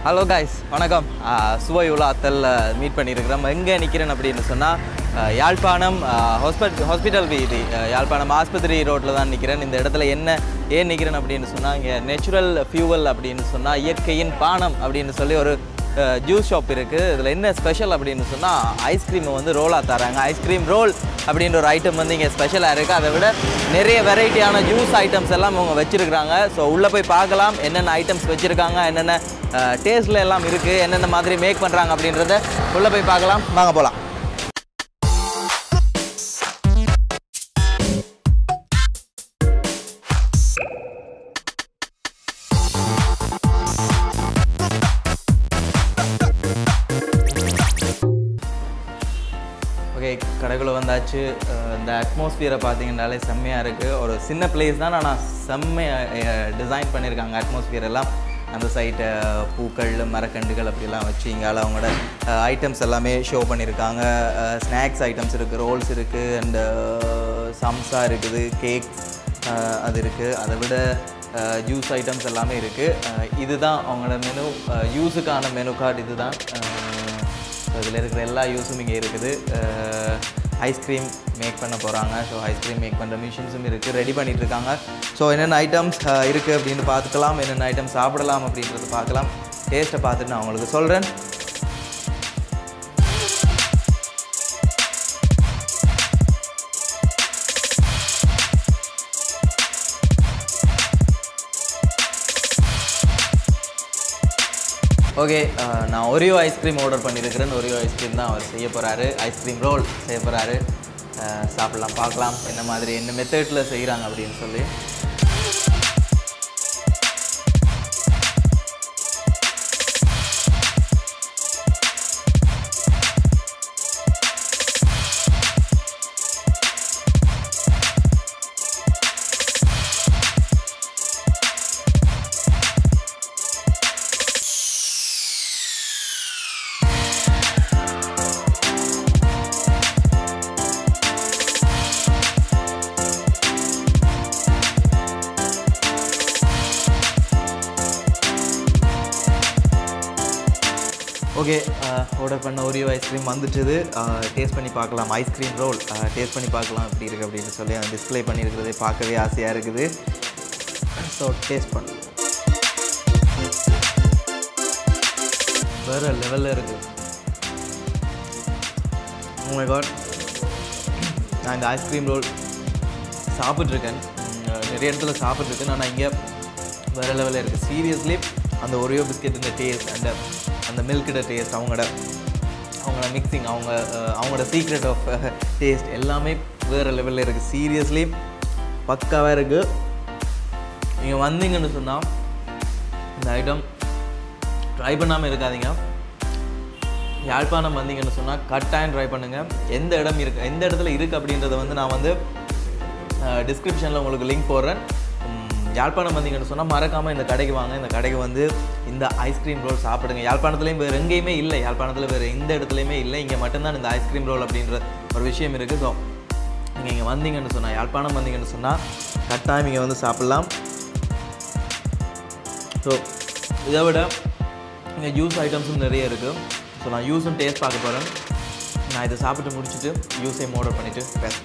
Hello guys வணக்கம் ஆஹ் சுவை உலாத்தல் meet பண்ணியிருக்கிறோம் எங்கே நிற்கிறேன் அப்படின்னு சொன்னால் யாழ்ப்பாணம் ஹாஸ்பிட் ஹாஸ்பிட்டல் வீதி ஆஹ் யாழ்ப்பாணம் ஆஸ்பத்திரி ரோட்டில் தான் நிற்கிறேன் இந்த இடத்துல என்ன ஏன் நிற்கிறேன் அப்படின்னு சொன்னால் இங்கே நேச்சுரல் ஃபியூவல் அப்படின்னு சொன்னால் இயற்கையின் பானம் அப்படின்னு சொல்லி ஒரு ஜூஸ் ஷாப் இருக்குது இதில் என்ன ஸ்பெஷல் அப்படின்னு சொன்னால் ஐஸ்கிரீமை வந்து ரோலாக தராங்க ஐஸ்கிரீம் ரோல் அப்படின்ற ஒரு ஐட்டம் வந்து இங்கே ஸ்பெஷலாக இருக்குது அதை விட நிறைய வெரைட்டியான ஜூஸ் ஐட்டம்ஸ் எல்லாம் அவங்க வச்சுருக்காங்க ஸோ உள்ளே போய் பார்க்கலாம் என்னென்ன ஐட்டம்ஸ் வச்சுருக்காங்க என்னென்ன டேஸ்ட்டில் எல்லாம் இருக்குது என்னென்ன மாதிரி மேக் பண்ணுறாங்க அப்படின்றத உள்ளே போய் பார்க்கலாம் வாங்க போகலாம் ஓகே கடைக்குள்ள வந்தாச்சு அஹ் இந்த அட்மாஸ்பியரை பார்த்தீங்கன்னாலே செம்மையாக இருக்குது ஒரு சின்ன பிளேஸ் தான் ஆனால் செம்மையாக டிசைன் பண்ணியிருக்காங்க அட்மாஸ்பியர் எல்லாம் அந்த சைட்டை பூக்கள் மரக்கண்டுகள் அப்படிலாம் வச்சு இங்கால அவங்களோட ஐட்டம்ஸ் எல்லாமே ஷோ பண்ணியிருக்காங்க ஸ்நாக்ஸ் ஐட்டம்ஸ் இருக்குது ரோல்ஸ் இருக்குது அண்டு சம்சா இருக்குது கேக்ஸ் அது இருக்குது அதை விட ஜூஸ் ஐட்டம்ஸ் எல்லாமே இருக்குது இதுதான் அவங்களோட மெனு யூஸுக்கான மெனு கார்டு இதுதான் ஸோ இதில் இருக்கிற எல்லா யூஸும் இங்கே இருக்குது ஐஸ்கிரீம் மேக் பண்ண போகிறாங்க ஸோ ஐஸ்கிரீம் மேக் பண்ணுற மிஷின்ஸும் இருக்குது ரெடி பண்ணிட்டு இருக்காங்க ஸோ என்னென்ன ஐட்டம்ஸ் இருக்குது அப்படின்னு பார்த்துக்கலாம் என்னென்ன ஐட்டம் சாப்பிடலாம் அப்படின்றத பார்க்கலாம் டேஸ்ட்டை பார்த்துட்டு நான் உங்களுக்கு சொல்கிறேன் ஓகே நான் ஒரியோ ஐஸ்கிரீம் ஆர்டர் பண்ணியிருக்கிறேன் ஒரியோ ஐஸ்கிரீம் தான் அவர் செய்ய போகிறாரு ஐஸ்கிரீம் ரோல் செய்ய போகிறாரு சாப்பிடலாம் பார்க்கலாம் என்ன மாதிரி என்ன மெத்தடில் செய்கிறாங்க அப்படின்னு சொல்லி ஓகே ஆர்டர் பண்ண ஒரியோ ஐஸ்கிரீம் வந்துட்டுது டேஸ்ட் பண்ணி பார்க்கலாம் ஐஸ்கிரீம் ரோல் டேஸ்ட் பண்ணி பார்க்கலாம் எப்படி இருக்குது அப்படின்னு சொல்லி டிஸ்ப்ளே பண்ணியிருக்கிறதே பார்க்கவே ஆசையாக இருக்குது ஸோ டேஸ்ட் பண்ண வேறு லெவலில் இருக்குது மை காட் நான் இந்த ஐஸ்கிரீம் ரோல் சாப்பிட்ருக்கேன் உம், நிறைய இடத்துல சாப்பிட்ருக்கேன் ஆனால் இங்கே வேறு லெவலில் இருக்குது சீரியஸ்லி அந்த ஒரியோ பிஸ்கெட் இந்த டேஸ்ட் அந்த அந்த மில்கோட டேஸ்ட் அவங்களோட அவங்களோட மிக்சிங் அவங்க அஹ், அவங்களோட சீக்ரெட் ஆஃப் டேஸ்ட் எல்லாமே வேறு லெவலில் இருக்குது சீரியஸ்லி பக்காவாக இருக்குது நீங்கள் வந்தீங்கன்னு சொன்னால் இந்த ஐட்டம் ட்ரை பண்ணாமல் இருக்காதீங்க யாழ்ப்பாணம் வந்தீங்கன்னு சொன்னால் கட்டாயம் ட்ரை பண்ணுங்கள் எந்த இடம் இருக்குது எந்த இடத்துல இருக்குது அப்படின்றத வந்து நான் வந்து டிஸ்கிரிப்ஷனில் உங்களுக்கு லிங்க் போடுறேன் உம், யாழ்ப்பாணம் வந்தீங்கன்னு சொன்னால் மறக்காமல் இந்த கடைக்கு வாங்க இந்த கடைக்கு வந்து இந்த ஐஸ்கிரீம் ரோல் சாப்பிடுங்க யாழ்ப்பாணத்துலேயும் வேறு எங்கேயுமே இல்லை யாழ்ப்பாணத்தில் வேறு எந்த இடத்துலையுமே இல்லை இங்கே மட்டும்தான் இந்த ஐஸ்கிரீம் ரோல் அப்படின்ற ஒரு விஷயம் இருக்குது ஸோ நீங்கள் இங்கே வந்தீங்கன்னு சொன்னால் யாழ்ப்பாணம் வந்தீங்கன்னு சொன்னால் கட்டாயம் இங்கே வந்து சாப்பிட்லாம் ஸோ இதை விட இங்கே ஜூஸ் ஐட்டம்ஸும் நிறைய இருக்குது ஸோ நான் யூஸும் டேஸ்ட் பார்க்க போகிறேன் நான் இதை சாப்பிட்டு முடிச்சுட்டு யூஸையும் ஆர்டர் பண்ணிவிட்டு பேசுகிறேன்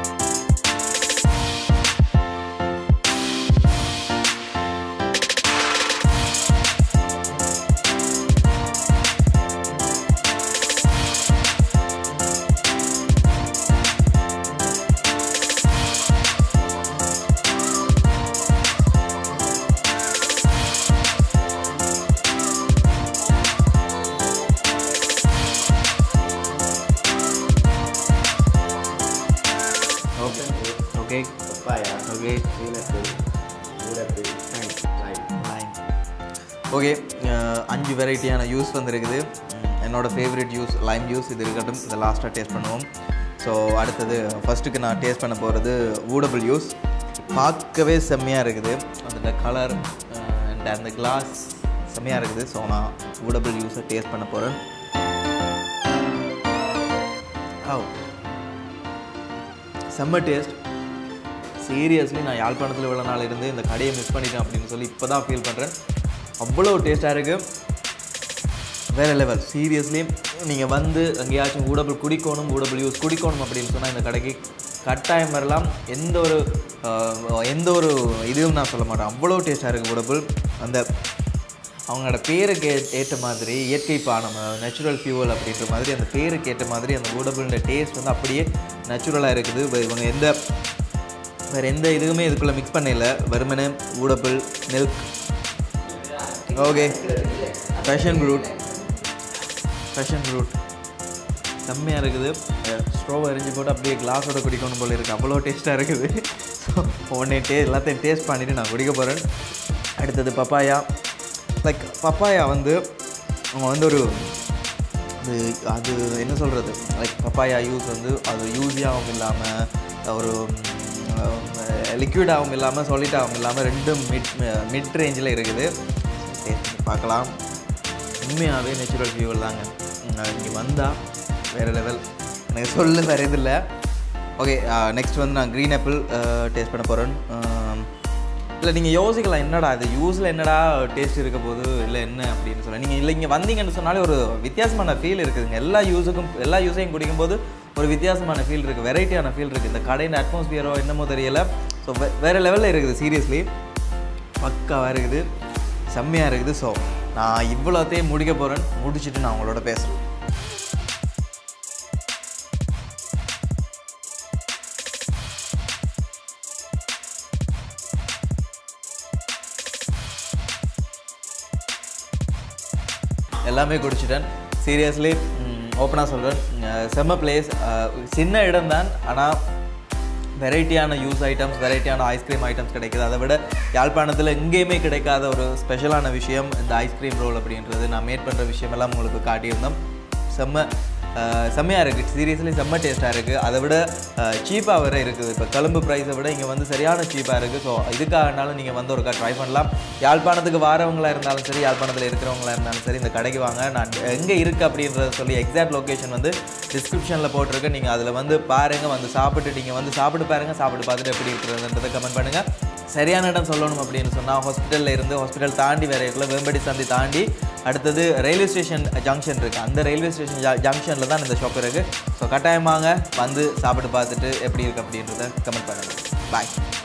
okay okay papaya, okay pineapple, grapefruit, and lime. Okay அஞ்சு வெரைட்டியான ஜூஸ் வந்துருக்குது உம், என்னோட ஃபேவரட் ஜூஸ் லைம் ஜூஸ் இது இருக்கட்டும் இதை லாஸ்ட்டாக டேஸ்ட் பண்ணுவோம் ஸோ அடுத்தது ஃபஸ்ட்டுக்கு நான் டேஸ்ட் பண்ண போகிறது வூடபிள் ஜூஸ் பார்க்கவே செம்மையாக இருக்குது அதோட கலர் அண்ட் அந்த கிளாஸ் செம்மையாக இருக்குது ஸோ நான் வூடபிள் ஜூஸை டேஸ்ட் பண்ண போகிறேன் ஓ செம்ம டேஸ்ட் சீரியஸ்லி நான் யாழ்ப்பாணத்தில் இவ்வளோ நாள் இருந்து இந்த கடையை மிஸ் பண்ணிட்டேன் அப்படின்னு சொல்லி இப்போ தான் ஃபீல் பண்ணுறேன் அவ்வளோ டேஸ்ட்டாக இருக்குது வேறு லெவல் சீரியஸ்லி நீங்கள் வந்து எங்கேயாச்சும் ஊடபிள் குடிக்கணும் ஊடபிள் யூஸ் குடிக்கணும் அப்படின்னு சொன்னால் இந்த கடைக்கு கட்டாயம் வரலாம் எந்த ஒரு ஆஹ், எந்த ஒரு இதுவும் நான் சொல்ல மாட்டேன் அவ்வளோ டேஸ்ட்டாக இருக்குது ஊடபிள் அந்த அவங்களோட பேருக்கு ஏ- ஏற்ற மாதிரி இயற்கை பானம் நேச்சுரல் ஃபியூவல் அப்படின்ற மாதிரி அந்த பேருக்கு ஏற்ற மாதிரி அந்த ஊடபிள்ன்ற டேஸ்ட் வந்து அப்படியே நேச்சுரலாக இருக்குது இவ- இவங்க எந்த வேறு எந்த இதுவுமே இதுக்குள்ளே மிக்ஸ் பண்ணல வெறுமனே ஊடபிள் milk okay passion fruit passion fruit செம்மையாக இருக்குது ஸ்ட்ரோவை எரிஞ்சு போட்டு அப்படியே கிளாஸோட குடிக்கணும் போல இருக்குது அவ்வளோ டேஸ்ட்டாக இருக்குது ஸோ உடனே டே எல்லாத்தையும் டேஸ்ட் பண்ணிவிட்டு நான் குடிக்க போகிறேன் அடுத்தது பப்பாயா லைக் பப்பாயா வந்து அவங்க வந்து ஒரு அது அது என்ன சொல்கிறது லைக் பப்பாயா யூஸ் வந்து அது யூஸியாகவும் இல்லாமல் ஒரு லிக்விடாகவும் இல்லாமல் சாலிடாகவும் இல்லாமல் ரெண்டும் மிட் மிட் ரேஞ்சில் இருக்குது Taste பண்ணி பார்க்கலாம் உண்மையாகவே நேச்சுரல் ஃபியூவல் தாங்க இங்கே வந்தால் வேறு லெவல் எனக்கு சொல்ல வேறு இது இல்லை ஓகே நெக்ஸ்ட் வந்து நான் க்ரீன் ஆப்பிள் டேஸ்ட் பண்ண போகிறேன் இல்லை நீங்கள் யோசிக்கலாம் என்னடா இது யூஸில் என்னடா டேஸ்ட் இருக்க போது இல்லை என்ன அப்படின்னு சொல்லி நீங்கள் இல்லை இங்கே வந்தீங்கன்னு சொன்னாலே ஒரு வித்தியாசமான ஃபீல் இருக்குதுங்க எல்லா யூஸுக்கும் எல்லா யூஸையும் குடிக்கும்போது ஒரு வித்தியாசமான ஃபீல் இருக்குது வெரைட்டியான ஃபீல் இருக்குது இந்த கடையின் அட்மாஸ்பியரோ என்னமோ தெரியல ஸோ வேறு லெவலில் இருக்குது சீரியஸ்லி பக்காவாக இருக்குது செம்மையாக இருக்குது ஸோ நான் இவ்வளோத்தையும் முடிக்க போகிறேன் முடிச்சுட்டு நான் உங்களோட பேசுகிறேன் எல்லாமே குடிச்சிட்டேன் சீரியஸ்லி ஓப்பனாக சொல்கிறேன் செம்ம பிளேஸ் சின்ன இடம் தான் ஆனால் வெரைட்டியான யூஸ் ஐட்டம்ஸ் வெரைட்டியான ஐஸ்கிரீம் ஐட்டம்ஸ் கிடைக்குது அதை விட யாழ்ப்பாணத்தில் எங்கேயுமே கிடைக்காத ஒரு ஸ்பெஷலான விஷயம் இந்த ஐஸ்கிரீம் ரோல் அப்படின்றது நான் மேட் பண்ணுற விஷயமெல்லாம் உங்களுக்கு காட்டியிருந்தோம் செம்ம அஹ், செம்மையாக இருக்குது சீரியஸ்லி செம்ம டேஸ்ட்டாக இருக்குது அதை விட சீப்பாக வேறு இருக்குது இப்போ கழும்பு ப்ரைஸை விட இங்கே வந்து சரியான சீப்பாக இருக்குது ஸோ இதுக்காகனாலும் நீங்கள் வந்து ஒருக்கா ட்ரை பண்ணலாம் யாழ்ப்பாணத்துக்கு வாரவங்களா இருந்தாலும் சரி யாழ்ப்பாணத்தில் இருக்கிறவங்களா இருந்தாலும் சரி இந்த கடைக்கு வாங்க நான் எங்கே இருக்குது அப்படின்றத சொல்லி எக்ஸாக்ட் லொக்கேஷன் வந்து டிஸ்கிரிப்ஷனில் போட்டிருக்கேன் நீங்கள் அதில் வந்து பாருங்கள் வந்து சாப்பிட்டு நீங்கள் வந்து சாப்பிட்டு பாருங்கள் சாப்பிட்டு பார்த்துட்டு எப்படி இருக்கிறதுன்றதை கமெண்ட் பண்ணுங்கள் சரியான இடம் சொல்லணும் அப்படின்னு சொன்னால் ஹாஸ்பிட்டலில் இருந்து ஹாஸ்பிட்டல் தாண்டி வரைக்குள்ள வேம்படி சந்தி தாண்டி அடுத்தது ரயில்வே ஸ்டேஷன் ஜங்ஷன் இருக்குது அந்த ரயில்வே ஸ்டேஷன் ஜங்ஷனில் தான் இந்த ஷாப் இருக்குது ஸோ கட்டாயமாக வந்து சாப்பிட்டு பார்த்துட்டு எப்படி இருக்குது அப்படின்றத கமெண்ட் பண்ணுங்கள் பாய்